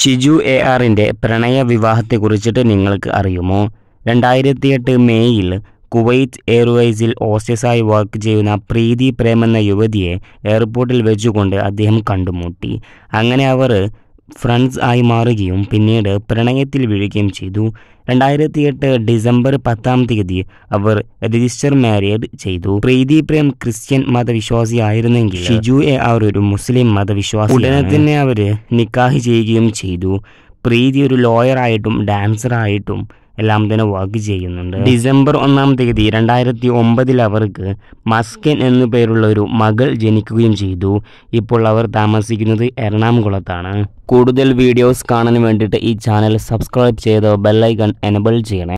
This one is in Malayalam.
ഷിജു എ ആറിൻ്റെ പ്രണയ വിവാഹത്തെക്കുറിച്ചിട്ട് നിങ്ങൾക്ക് അറിയുമോ രണ്ടായിരത്തി എട്ട് മേയിൽ കുവൈറ്റ് എയർവേസിൽ ഓസ്റ്റസായി വർക്ക് ചെയ്യുന്ന പ്രീതി പ്രേം എന്ന യുവതിയെ എയർപോർട്ടിൽ വെച്ചുകൊണ്ട് അദ്ദേഹം കണ്ടുമുട്ടി അങ്ങനെ അവർ ഫ്രണ്ട്സ് ആയി മാറുകയും പിന്നീട് പ്രണയത്തിൽ വീഴുകയും ചെയ്തു രണ്ടായിരത്തി എട്ട് ഡിസംബർ പത്താം തീയതി അവർ രജിസ്റ്റർ മാരിയഡ് ചെയ്തു പ്രീതി പ്രേം ക്രിസ്ത്യൻ മതവിശ്വാസിയായിരുന്നെങ്കിൽ ഷിജു എ ആർ ഒരു മുസ്ലിം മതവിശ്വാസി ഉടനെ തന്നെ അവർ നിക്കാഹ് ചെയ്യുകയും ചെയ്തു പ്രീതി ഒരു ലോയറായിട്ടും ഡാൻസറായിട്ടും എല്ലാം തന്നെ വർക്ക് ചെയ്യുന്നുണ്ട് ഡിസംബർ ഒന്നാം തീയതി രണ്ടായിരത്തി ഒമ്പതിൽ അവർക്ക് മസ്കൻ എന്നു പേരുള്ള ഒരു മകൾ ജനിക്കുകയും ചെയ്തു ഇപ്പോൾ അവർ താമസിക്കുന്നത് എറണാകുളത്താണ് കൂടുതൽ വീഡിയോസ് കാണാൻ വേണ്ടിയിട്ട് ഈ ചാനൽ സബ്സ്ക്രൈബ് ചെയ്ത് ബെല്ലൈക്കൺ എനബിൾ ചെയ്യണേ